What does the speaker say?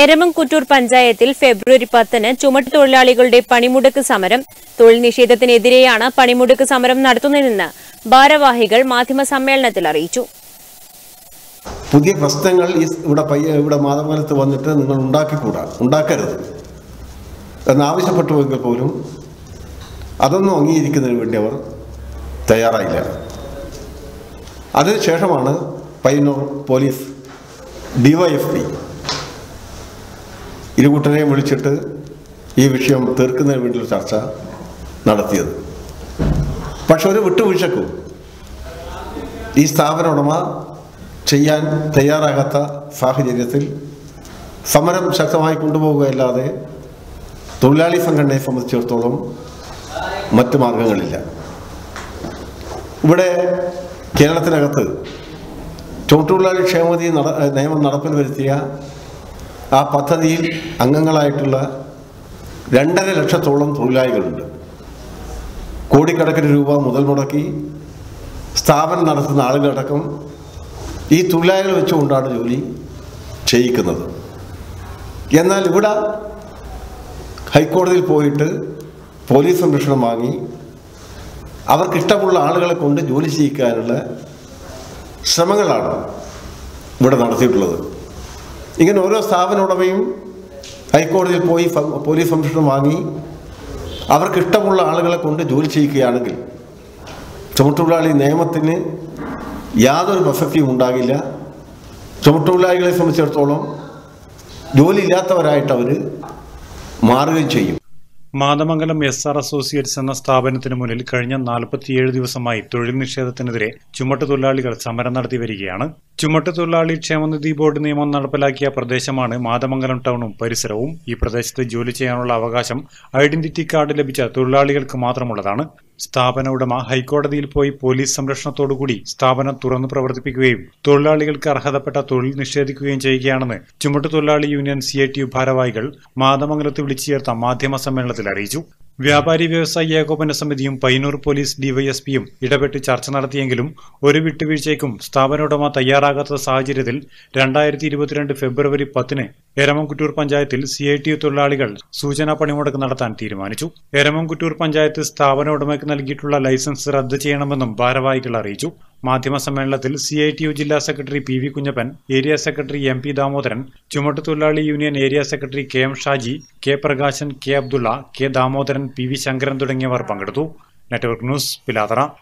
എരമംകുറ്റൂർ പഞ്ചായത്തിൽ ഫെബ്രുവരി പത്തിന് ചുമട്ട് തൊഴിലാളികളുടെ പണിമുടക്ക് സമരം തൊഴിൽ നിഷേധത്തിനെതിരെയാണ് പണിമുടക്ക് സമരം നടത്തുന്നതെന്ന് ഭാരവാഹികൾ മാധ്യമസമ്മേളനത്തിൽ അറിയിച്ചു പുതിയ പ്രശ്നങ്ങൾ ഈ ഇവിടെ പയ്യ ഇവിടെ മാതമംഗലത്ത് വന്നിട്ട് നിങ്ങൾ ഉണ്ടാക്കിക്കൂടാ ഉണ്ടാക്കരുത് എന്നാവശ്യപ്പെട്ടുവെങ്കിൽ പോലും അതൊന്നും അംഗീകരിക്കുന്നതിന് വേണ്ടി അവർ തയ്യാറായില്ല അതിനുശേഷമാണ് പയ്യന്നൂർ പോലീസ് ഡിവൈഎഫ്പി ഇരുകൂട്ടരെയും വിളിച്ചിട്ട് ഈ വിഷയം തീർക്കുന്നതിന് വേണ്ടിയുള്ള ചർച്ച നടത്തിയത് പക്ഷെ ഒരു വിട്ടുവീഴ്ചക്കും ഈ സ്ഥാപന ഉടമ ചെയ്യാൻ തയ്യാറാകാത്ത സാഹചര്യത്തിൽ സമരം ശക്തമായി കൊണ്ടുപോകുകയല്ലാതെ തൊഴിലാളി സംഘടനയെ സംബന്ധിച്ചിടത്തോളം മറ്റു മാർഗങ്ങളില്ല ഇവിടെ കേരളത്തിനകത്ത് തൊഴിലാളി ക്ഷേമനിധി നട നിയമം നടപ്പിൽ വരുത്തിയ ആ പദ്ധതിയിൽ അംഗങ്ങളായിട്ടുള്ള രണ്ടര ലക്ഷത്തോളം തൊഴിലാളികളുണ്ട് കോടിക്കണക്കിന് രൂപ മുതൽ മുടക്കി സ്ഥാപനം നടത്തുന്ന ആളുകളടക്കം ഈ തൊഴിലാളികൾ വെച്ചുകൊണ്ടാണ് ജോലി ചെയ്യിക്കുന്നത് എന്നാൽ ഇവിടെ ഹൈക്കോടതിയിൽ പോയിട്ട് പോലീസ് സംരക്ഷണം വാങ്ങി അവർക്കിഷ്ടമുള്ള ആളുകളെ കൊണ്ട് ജോലി ചെയ്യിക്കാനുള്ള ശ്രമങ്ങളാണ് ഇവിടെ നടത്തിയിട്ടുള്ളത് ഇങ്ങനെ ഓരോ സ്ഥാപന ഉടമയും ഹൈക്കോടതിയിൽ പോയി സം- പോലീസ് സംരക്ഷണം വാങ്ങി അവർക്കിഷ്ടമുള്ള ആളുകളെ കൊണ്ട് ജോലി ചെയ്യിക്കുകയാണെങ്കിൽ ചുമട്ടുതൊഴിലാളി നിയമത്തിന് യാതൊരു പ്രസക്തിയും ഉണ്ടാകില്ല ചുമട്ടുതൊഴിലാളികളെ സംബന്ധിച്ചിടത്തോളം ജോലിയില്ലാത്തവരായിട്ട് അവർ മാറുകയും ചെയ്യും മാതമംഗലം എസ് ആർ അസോസിയേറ്റ്സ് എന്ന സ്ഥാപനത്തിന് മുന്നിൽ കഴിഞ്ഞ നാൽപ്പത്തിയേഴ് ദിവസമായി തൊഴിൽ നിഷേധത്തിനെതിരെ ചുമട്ട് തൊഴിലാളികൾ സമരം നടത്തി വരികയാണ് ചുമട്ട് തൊഴിലാളി ക്ഷേമനിധി ബോർഡ് നിയമം നടപ്പിലാക്കിയ പ്രദേശമാണ് മാതമംഗലം ടൗണും പരിസരവും ഈ പ്രദേശത്ത് ജോലി ചെയ്യാനുള്ള അവകാശം ഐഡന്റിറ്റി കാർഡ് ലഭിച്ച തൊഴിലാളികൾക്ക് മാത്രമുള്ളതാണ് സ്ഥാപന ഉടമ ഹൈക്കോടതിയിൽ പോയി പോലീസ് സംരക്ഷണത്തോടുകൂടി സ്ഥാപനം തുറന്നു പ്രവർത്തിപ്പിക്കുകയും തൊഴിലാളികൾക്ക് അർഹതപ്പെട്ട തൊഴിൽ നിഷേധിക്കുകയും ചെയ്യുകയാണെന്ന് ചുമട്ടുതൊഴിലാളി union C I T U ഭാരവാഹികൾ മാതമംഗലത്ത് വിളിച്ചു ചേർത്ത മാധ്യമ സമ്മേളനത്തിൽ അറിയിച്ചു വ്യാപാരി വ്യവസായി ഏകോപന സമിതിയും പയ്യന്നൂർ പോലീസ് ഡിവൈഎസ്പിയും ഇടപെട്ട് ചർച്ച നടത്തിയെങ്കിലും ഒരു വിട്ടുവീഴ്ചയ്ക്കും സ്ഥാപന ഉടമ തയ്യാറാകാത്ത സാഹചര്യത്തിൽ രണ്ടായിരത്തി ഇരുപത്തിരണ്ട് ഫെബ്രുവരി പത്തിന് എരമംകുറ്റൂർ പഞ്ചായത്തിൽ സി ഐ ടി യു തൊഴിലാളികൾ സൂചനാ പണിമുടക്ക് നടത്താൻ തീരുമാനിച്ചു എരമംകുറ്റൂർ പഞ്ചായത്ത് സ്ഥാപന ഉടമയ്ക്ക് നൽകിയിട്ടുള്ള ലൈസൻസ് റദ്ദ് ചെയ്യണമെന്നും ഭാരവാഹികൾ അറിയിച്ചു മാധ്യമ സമ്മേളനത്തിൽ സി ഐ ടി യു ജില്ലാ secretary P V Kunhappan area secretary M P Damodaran ചുമട്ടുതൊഴിലാളി union area secretary K M Shaji K Prakashan K Abdulla K Damodaran P V Sankaran തുടങ്ങിയവർ പങ്കെടുത്തു നെറ്റ്വർക്ക് ന്യൂസ് പിലാതറ